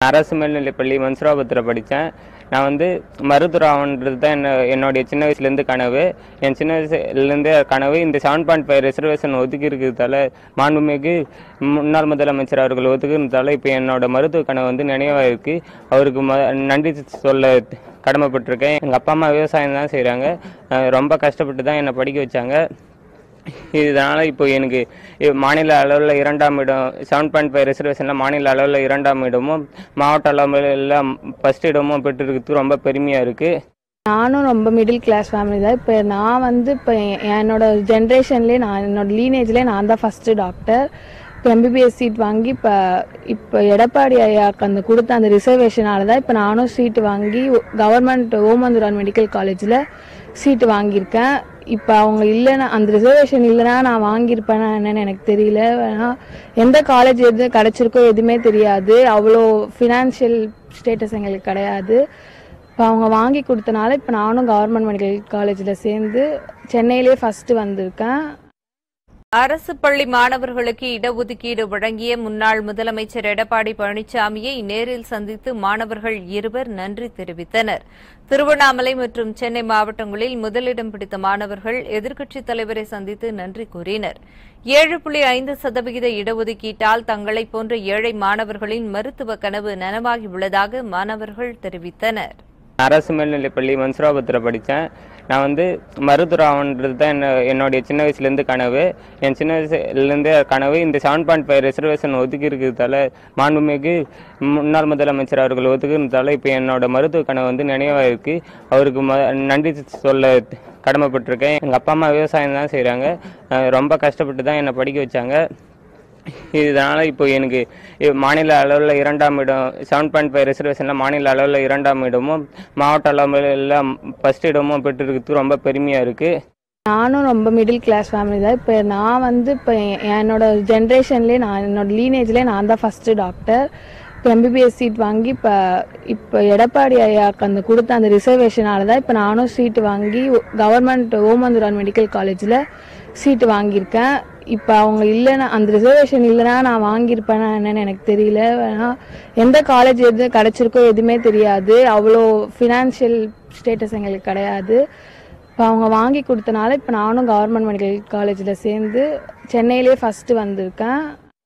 அரசு மேல்நிலைப்பள்ளி மன்சுராபுரத்தில் படித்தேன் நான் வந்து மருத்துவர் ஆகணுன்றது தான் என்ன என்னுடைய சின்ன வயசுலேருந்து கனவு என் சின்ன வயசுலேருந்தே கனவு இந்த செவன் பாயிண்ட் ஃபைவ் ரிசர்வேஷன் ஒதுக்கி இருக்கிறதால மாண்புமிகு முன்னாள் முதலமைச்சர் அவர்கள் ஒதுக்குறதால இப்போ என்னோட மருத்துவ கனவு வந்து நினைவாக இருக்கு அவருக்கு ம நன்றி சொல்ல கடமைப்பட்டிருக்கேன் எங்கள் அப்பா அம்மா விவசாயம் தான் செய்கிறாங்க ரொம்ப கஷ்டப்பட்டு தான் என்னை படிக்க வச்சாங்க இதனால் இப்போ எனக்கு இ- மாநில அளவில் இரண்டாம் இடம் செவன் பாயிண்ட் ஃபைவ் ரிசர்வேஷனில் மாநில அளவில் இரண்டாம் இடமும் மாவட்ட அளவில் ஃபஸ்ட் இடமும் பெற்றிருக்கிறது ரொம்ப பெருமையாக இருக்குது நானும் ரொம்ப மிடில் கிளாஸ் ஃபேமிலி தான் இப்போ நான் வந்து இப்போ என்னோட ஜென்ரேஷன்லேயே நான் என்னோட லீனேஜ்லேயே நான் தான் ஃபஸ்ட்டு டாக்டர் இப்போ எம்பிபிஎஸ் சீட் வாங்கி இப்போ இப்போ எடப்பாடி ஐயாக்கு அந்த கொடுத்த அந்த ரிசர்வேஷனால தான் இப்போ நானும் சீட்டு வாங்கி கவர்மெண்ட் ஓமந்துரான் மெடிக்கல் காலேஜில் சீட்டு வாங்கியிருக்கேன் இப்போ அவங்க இல்லைன்னா அந்த ரிசர்வேஷன் இல்லைன்னா நான் வாங்கியிருப்பேனா என்னன்னு எனக்கு தெரியல ஏன்னா எந்த காலேஜ் எது கிடச்சிருக்கோ எதுவுமே தெரியாது அவ்வளோ ஃபினான்ஷியல் ஸ்டேட்டஸ் எங்களுக்கு கிடையாது இப்போ அவங்க வாங்கி கொடுத்தனால இப்போ நானும் கவர்மெண்ட் மெடிக்கல் காலேஜில் சேர்ந்து சென்னையிலே ஃபஸ்ட்டு வந்திருக்கேன் அரசு பள்ளி மாணவர்களுக்கு இடஒதுக்கீடு வழங்கிய முன்னாள் முதலமைச்சர் எடப்பாடி பழனிசாமியை நேரில் சந்தித்து மாணவர்கள் இருவர் நன்றி தெரிவித்தனர் திருவண்ணாமலை மற்றும் சென்னை மாவட்டங்களில் முதலிடம் பிடித்த மாணவர்கள் எதிர்க்கட்சித் தலைவரை சந்தித்து நன்றி கூறினர் ஏழு புள்ளி ஐந்து சதவிகித இடஒதுக்கீட்டால் தங்களைப் போன்ற ஏழை மாணவர்களின் மருத்துவ கனவு நனவாகியுள்ளதாக மாணவர்கள் தெரிவித்தனர் அரசு மேல்நிலைப்பள்ளி மன்சுராபுரத்தில் படித்தேன் நான் வந்து மருத்துவர் ஆகணுன்றது தான் என்ன என்னுடைய சின்ன வயசுலேருந்து கனவு என் சின்ன வயசுலேருந்தே கனவு இந்த செவன் பாயிண்ட் ஃபைவ் ரிசர்வேஷன் ஒதுக்கி இருக்கிறதால மாண்புமிகு முன்னாள் முதலமைச்சர் அவர்கள் ஒதுக்குறதால இப்போ என்னோட மருத்துவ கனவு வந்து நினைவாக இருக்கு அவருக்கு ம நன்றி சொல்ல கடமைப்பட்டிருக்கேன் எங்கள் அப்பா அம்மா விவசாயம் தான் செய்கிறாங்க ரொம்ப கஷ்டப்பட்டு தான் என்னை படிக்க வச்சாங்க இதனால் இப்போ எனக்கு இ- மாநில அளவில் இரண்டாம் இடம் செவன் பாயிண்ட் ஃபைவ் ரிசர்வேஷனில் மாநில அளவில் இரண்டாம் இடமும் மாவட்ட அளவில் ஃபஸ்ட் இடமும் பெற்றிருக்கிறது ரொம்ப பெருமையாக இருக்குது நானும் ரொம்ப மிடில் கிளாஸ் ஃபேமிலி தான் இப்போ நான் வந்து இப்போ என்னோட ஜென்ரேஷன்லேயே நான் என்னோட லீனேஜ்லேயே நான் தான் ஃபஸ்ட்டு டாக்டர் இப்போ எம்பிபிஎஸ் சீட் வாங்கி இப்போ இப்போ எடப்பாடி ஐயாக்கு அந்த கொடுத்த அந்த ரிசர்வேஷனால தான் இப்போ நானும் சீட்டு வாங்கி கவர்மெண்ட் ஓமந்துரான் மெடிக்கல் காலேஜில் சீட்டு வாங்கியிருக்கேன் இப்போ அவங்க இல்லைன்னா அந்த ரிசர்வேஷன் இல்லைன்னா நான் வாங்கியிருப்பேனா என்னன்னு எனக்கு தெரியல ஏன்னா எந்த காலேஜ் எது கிடச்சிருக்கோ எதுவுமே தெரியாது அவ்வளோ ஃபினான்ஷியல் ஸ்டேட்டஸ் எங்களுக்கு கிடையாது இப்போ அவங்க வாங்கி கொடுத்தனால இப்போ நானும் கவர்மெண்ட் மெடிக்கல் காலேஜில் சேர்ந்து சென்னையிலே ஃபஸ்ட்டு வந்திருக்கேன்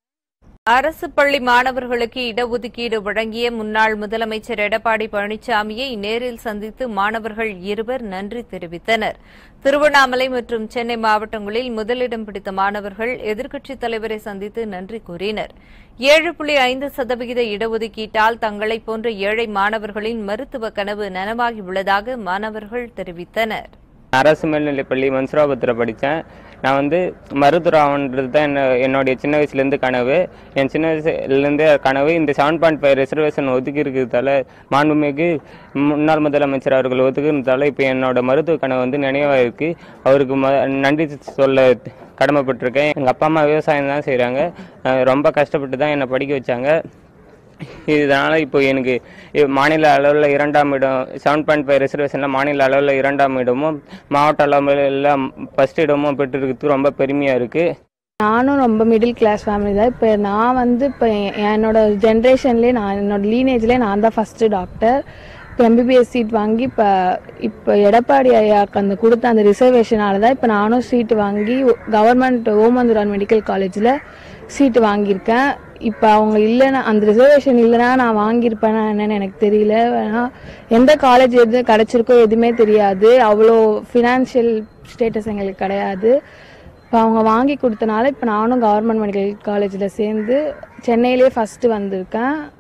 அரசு பள்ளி மாணவர்களுக்கு இடஒதுக்கீடு வழங்கிய முன்னாள் முதலமைச்சர் எடப்பாடி பழனிசாமியை நேரில் சந்தித்து மாணவர்கள் இருவர் நன்றி தெரிவித்தனர் திருவண்ணாமலை மற்றும் சென்னை மாவட்டங்களில் முதலிடம் பிடித்த மாணவர்கள் எதிர்க்கட்சித் தலைவரை சந்தித்து நன்றி கூறினர் ஏழு புள்ளி ஐந்து சதவிகித இடஒதுக்கீட்டால் தங்களைப் போன்ற ஏழை மாணவர்களின் மருத்துவ கனவு நனவாகியுள்ளதாக மாணவர்கள் தெரிவித்தனர் அரசு மேல்நிலைப்பள்ளி மன்சுராபுரத்தில் படித்தேன் நான் வந்து மருத்துவர் ஆகணுன்றது தான் என்ன என்னுடைய சின்ன வயசுலேருந்து கனவு என் சின்ன வயசுலேருந்தே கனவு இந்த செவன் பாயிண்ட் ஃபைவ் ரிசர்வேஷன் ஒதுக்கி இருக்கிறதால மாண்புமிகு முன்னாள் முதலமைச்சர் அவர்கள் ஒதுக்குறதால இப்போ என்னோட மருத்துவ கனவு வந்து நினைவாக இருக்கு அவருக்கு ம நன்றி சொல்ல கடமைப்பட்டிருக்கேன் எங்கள் அப்பா அம்மா விவசாயம் தான் செய்கிறாங்க ரொம்ப கஷ்டப்பட்டு தான் என்னை படிக்க வச்சாங்க இதனால் இப்போ எனக்கு இ- மாநில அளவில் இரண்டாம் இடம் செவன் பாயிண்ட் ஃபைவ் ரிசர்வேஷனில் மாநில அளவில் இரண்டாம் இடமும் மாவட்ட அளவில் ஃபஸ்ட் இடமும் பெற்றிருக்கிறது ரொம்ப பெருமையாக இருக்குது நானும் ரொம்ப மிடில் கிளாஸ் ஃபேமிலி தான் இப்போ நான் வந்து இப்போ என்னோட ஜென்ரேஷன்லேயே நான் என்னோட லீனேஜ்லேயே நான் தான் ஃபஸ்ட்டு டாக்டர் இப்போ எம்பிபிஎஸ் சீட் வாங்கி இப்போ இப்போ எடப்பாடி ஐயாக்கு அந்த கொடுத்த அந்த ரிசர்வேஷனால தான் இப்போ நானும் சீட்டு வாங்கி கவர்மெண்ட் ஓமந்துரான் மெடிக்கல் காலேஜில் சீட்டு வாங்கியிருக்கேன் இப்போ அவங்க இல்லைன்னா அந்த ரிசர்வேஷன் இல்லைன்னா நான் வாங்கியிருப்பேனா என்னன்னு எனக்கு தெரியல ஏன்னா எந்த காலேஜ் எது கிடச்சிருக்கோ எதுவுமே தெரியாது அவ்வளோ ஃபினான்ஷியல் ஸ்டேட்டஸ் எங்களுக்கு கிடையாது இப்போ அவங்க வாங்கி கொடுத்தனால இப்போ நானும் கவர்மெண்ட் மெடிக்கல் காலேஜில் சேர்ந்து சென்னையிலே ஃபஸ்ட்டு வந்திருக்கேன்